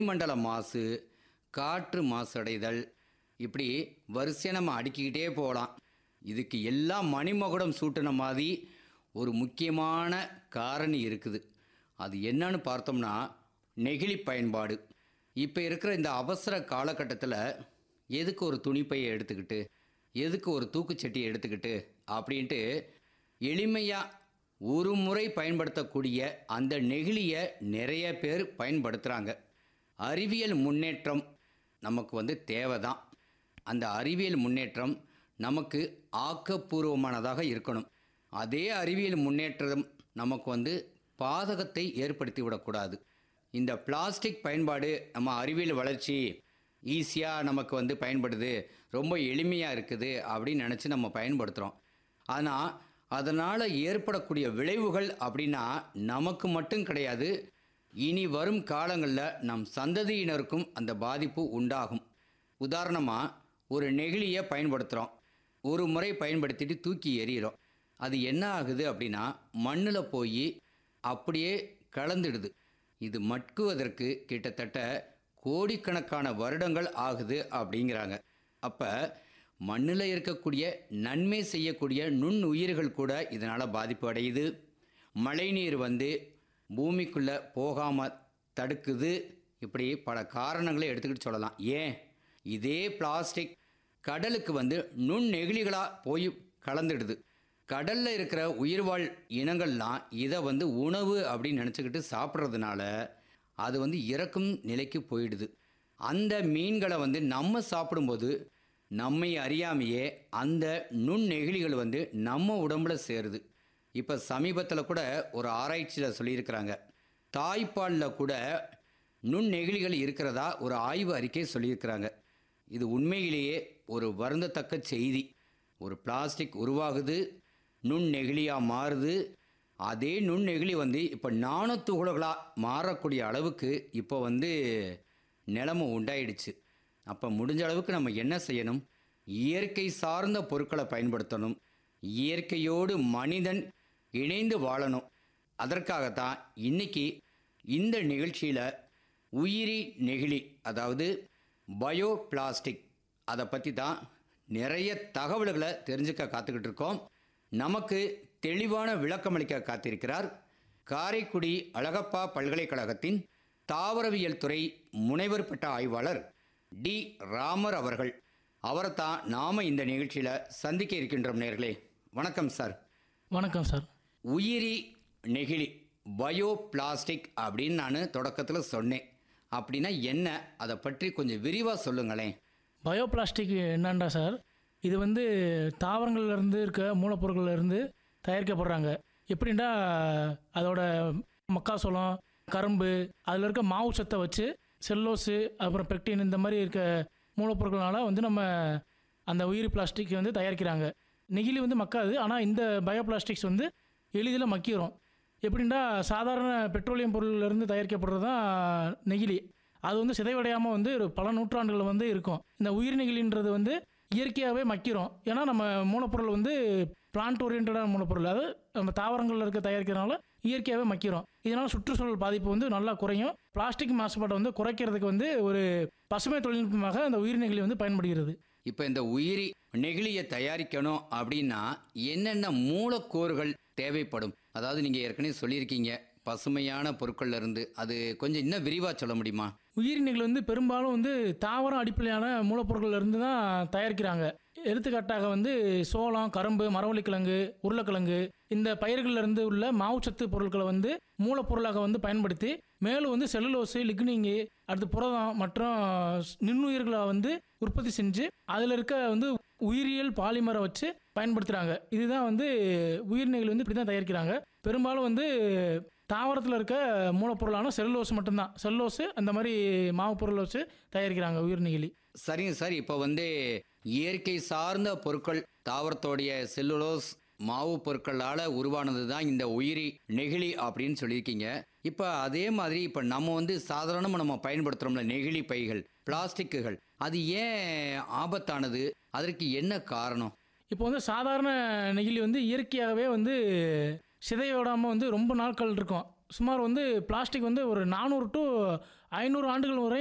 மண்டல மாசு காற்று மாசடைதல் இப்படி வரிசையாக நம்ம அடுக்கிக்கிட்டே போகலாம் இதுக்கு எல்லாம் மணிமகுடம் சூட்டின மாதிரி ஒரு முக்கியமான காரணி இருக்குது அது என்னன்னு பார்த்தோம்னா நெகிழி பயன்பாடு இப்போ இருக்கிற இந்த அவசர காலகட்டத்தில் எதுக்கு ஒரு துணிப்பையை எடுத்துக்கிட்டு எதுக்கு ஒரு தூக்குச்சட்டியை எடுத்துக்கிட்டு அப்படின்ட்டு எளிமையாக ஒரு முறை பயன்படுத்தக்கூடிய அந்த நெகிழியை நிறைய பேர் பயன்படுத்துகிறாங்க அறிவியல் முன்னேற்றம் நமக்கு வந்து தேவைதான் அந்த அறிவியல் முன்னேற்றம் நமக்கு ஆக்கப்பூர்வமானதாக இருக்கணும் அதே அறிவியல் முன்னேற்றம் நமக்கு வந்து பாதகத்தை ஏற்படுத்தி விடக்கூடாது இந்த பிளாஸ்டிக் பயன்பாடு நம்ம அறிவியல் வளர்ச்சி ஈஸியாக நமக்கு வந்து பயன்படுது ரொம்ப எளிமையாக இருக்குது அப்படின்னு நினச்சி நம்ம பயன்படுத்துகிறோம் ஆனால் அதனால் ஏற்படக்கூடிய விளைவுகள் அப்படின்னா நமக்கு மட்டும் கிடையாது இனி வரும் காலங்களில் நம் சந்ததியினருக்கும் அந்த பாதிப்பு உண்டாகும் உதாரணமாக ஒரு நெகிழியை பயன்படுத்துகிறோம் ஒரு முறை பயன்படுத்திட்டு தூக்கி எறிகிறோம் அது என்ன ஆகுது அப்படின்னா மண்ணில் போய் அப்படியே கலந்துடுது இது மட்குவதற்கு கிட்டத்தட்ட கோடிக்கணக்கான வருடங்கள் ஆகுது அப்படிங்கிறாங்க அப்போ மண்ணில் இருக்கக்கூடிய நன்மை செய்யக்கூடிய நுண்ணுயிர்கள் கூட இதனால் பாதிப்பு அடையுது மழைநீர் வந்து பூமிக்குள்ளே போகாமல் தடுக்குது இப்படி பல காரணங்களை எடுத்துக்கிட்டு சொல்லலாம் ஏன் இதே பிளாஸ்டிக் கடலுக்கு வந்து நுண்ணெகிழிகளாக போய் கலந்துடுது கடலில் இருக்கிற உயிர்வாழ் இனங்கள்லாம் இதை வந்து உணவு அப்படின்னு நினச்சிக்கிட்டு சாப்பிட்றதுனால அது வந்து இறக்கும் நிலைக்கு போயிடுது அந்த மீன்களை வந்து நம்ம சாப்பிடும்போது நம்மை அறியாமையே அந்த நுண்ணெகிழிகள் வந்து நம்ம உடம்புல சேருது இப்போ சமீபத்தில் கூட ஒரு ஆராய்ச்சியில் சொல்லியிருக்கிறாங்க தாய்ப்பாலில் கூட நுண்ணெகிழிகள் இருக்கிறதா ஒரு ஆய்வு அறிக்கை சொல்லியிருக்கிறாங்க இது உண்மையிலேயே ஒரு வருந்தத்தக்க செய்தி ஒரு பிளாஸ்டிக் உருவாகுது நுண்ணெகிழியாக மாறுது அதே நுண்ணெகிழி வந்து இப்போ நாணத்துகளாக மாறக்கூடிய அளவுக்கு இப்போ வந்து நிலைமை உண்டாயிடுச்சு அப்போ முடிஞ்ச அளவுக்கு நம்ம என்ன செய்யணும் இயற்கை சார்ந்த பொருட்களை பயன்படுத்தணும் இயற்கையோடு மனிதன் இணைந்து வாழணும் அதற்காகத்தான் இன்னைக்கு இந்த நிகழ்ச்சியில் உயிரி நெகிழி அதாவது பயோ பிளாஸ்டிக் அதை பற்றி தான் நிறைய தகவல்களை தெரிஞ்சுக்க காத்துக்கிட்டு இருக்கோம் நமக்கு தெளிவான விளக்கமளிக்க காத்திருக்கிறார் காரைக்குடி அழகப்பா பல்கலைக்கழகத்தின் தாவரவியல் துறை முனைவர் பட்ட ஆய்வாளர் டி ராமர் அவர்கள் அவரை தான் நாம் இந்த நிகழ்ச்சியில் சந்திக்க இருக்கின்றோம் நேர்களே வணக்கம் சார் வணக்கம் சார் உயிரி நெகிழி பயோ பிளாஸ்டிக் அப்படின்னு நான் தொடக்கத்தில் சொன்னேன் அப்படின்னா என்ன அதை பற்றி கொஞ்சம் விரிவாக சொல்லுங்களேன் பயோ பிளாஸ்டிக் என்னன்றா சார் இது வந்து தாவரங்கள்ல இருந்து இருக்க மூலப்பொருட்கள்ல இருந்து தயாரிக்கப்படுறாங்க எப்படின்னா அதோட மக்காசோளம் கரும்பு அதில் இருக்க மாவு சத்தை வச்சு செல்லோஸு அப்புறம் பெக்டின் இந்த மாதிரி இருக்க மூலப்பொருட்களால வந்து நம்ம அந்த உயிரி பிளாஸ்டிக் வந்து தயாரிக்கிறாங்க நெகிழி வந்து மக்காது ஆனால் இந்த பயோ பிளாஸ்டிக்ஸ் வந்து எளிதில் மக்கிரும் எப்படின்னா சாதாரண பெட்ரோலியம் பொருள்லேருந்து தயாரிக்கப்படுறது தான் நெகிழி அது வந்து சிதைவடையாமல் வந்து ஒரு பல நூற்றாண்டுகள் வந்து இருக்கும் இந்த உயிர் நெகிழின்றது வந்து இயற்கையாகவே மக்கிரும் ஏன்னா நம்ம மூலப்பொருள் வந்து பிளான்ட் ஓரியன்டான மூலப்பொருள் அதாவது நம்ம தாவரங்களில் இருக்க தயாரிக்கிறதுனால இயற்கையாகவே மக்கிரும் இதனால் சுற்றுச்சூழல் பாதிப்பு வந்து நல்லா குறையும் பிளாஸ்டிக் மாசுபாட்டை வந்து குறைக்கிறதுக்கு வந்து ஒரு பசுமை தொழில்நுட்பமாக அந்த உயிர் நெகிழி வந்து பயன்படுகிறது இப்போ இந்த உயிரி நெகிழியை தயாரிக்கணும் அப்படின்னா என்னென்ன மூலக்கூறுகள் தேவைப்படும் அதாவது நீங்கள் ஏற்கனவே சொல்லியிருக்கீங்க பசுமையான பொருட்கள்ல இருந்து அது கொஞ்சம் இன்னும் விரிவாக சொல்ல முடியுமா உயிரினங்கள் வந்து பெரும்பாலும் வந்து தாவரம் அடிப்படையான மூலப்பொருட்கள்ல இருந்து தான் தயாரிக்கிறாங்க எடுத்துக்காட்டாக வந்து சோளம் கரும்பு மரவள்ளிக்கிழங்கு உருளைக்கிழங்கு இந்த பயிர்கள்ல இருந்து உள்ள மாவுச்சத்து பொருட்களை வந்து மூலப்பொருளாக வந்து பயன்படுத்தி மேலும் வந்து செல்லுலோஸு லிக்னிங்கு அடுத்து புரதம் மற்றும் நுண்ணுயிர்களை வந்து உற்பத்தி செஞ்சு அதில் இருக்க வந்து உயிரியல் பாலிமரை வச்சு பயன்படுத்துகிறாங்க இதுதான் வந்து உயிரினங்கள் வந்து இப்படி தான் தயாரிக்கிறாங்க பெரும்பாலும் வந்து தாவரத்தில் இருக்க மூலப்பொருளான செல்லுலோஸ் மட்டும்தான் செல்லுலோஸு அந்த மாதிரி மாவு பொருளை வச்சு தயாரிக்கிறாங்க உயிர் நெகிழி சரிங்க சார் இப்போ வந்து இயற்கை சார்ந்த பொருட்கள் தாவரத்தோடைய செல்லுலோஸ் மாவு பொருட்களால் உருவானது தான் இந்த உயிரி நெகிழி அப்படின்னு சொல்லியிருக்கீங்க இப்போ அதே மாதிரி இப்போ நம்ம வந்து சாதாரணமாக நம்ம பயன்படுத்துகிறோம்ல நெகிழி பைகள் பிளாஸ்டிக்குகள் அது ஏன் ஆபத்தானது அதற்கு என்ன காரணம் இப்போ வந்து சாதாரண நெகிழி வந்து இயற்கையாகவே வந்து சிதைய விடாமல் வந்து ரொம்ப நாட்கள் இருக்கும் சுமார் வந்து பிளாஸ்டிக் வந்து ஒரு நானூறு டு ஐநூறு ஆண்டுகள் வரை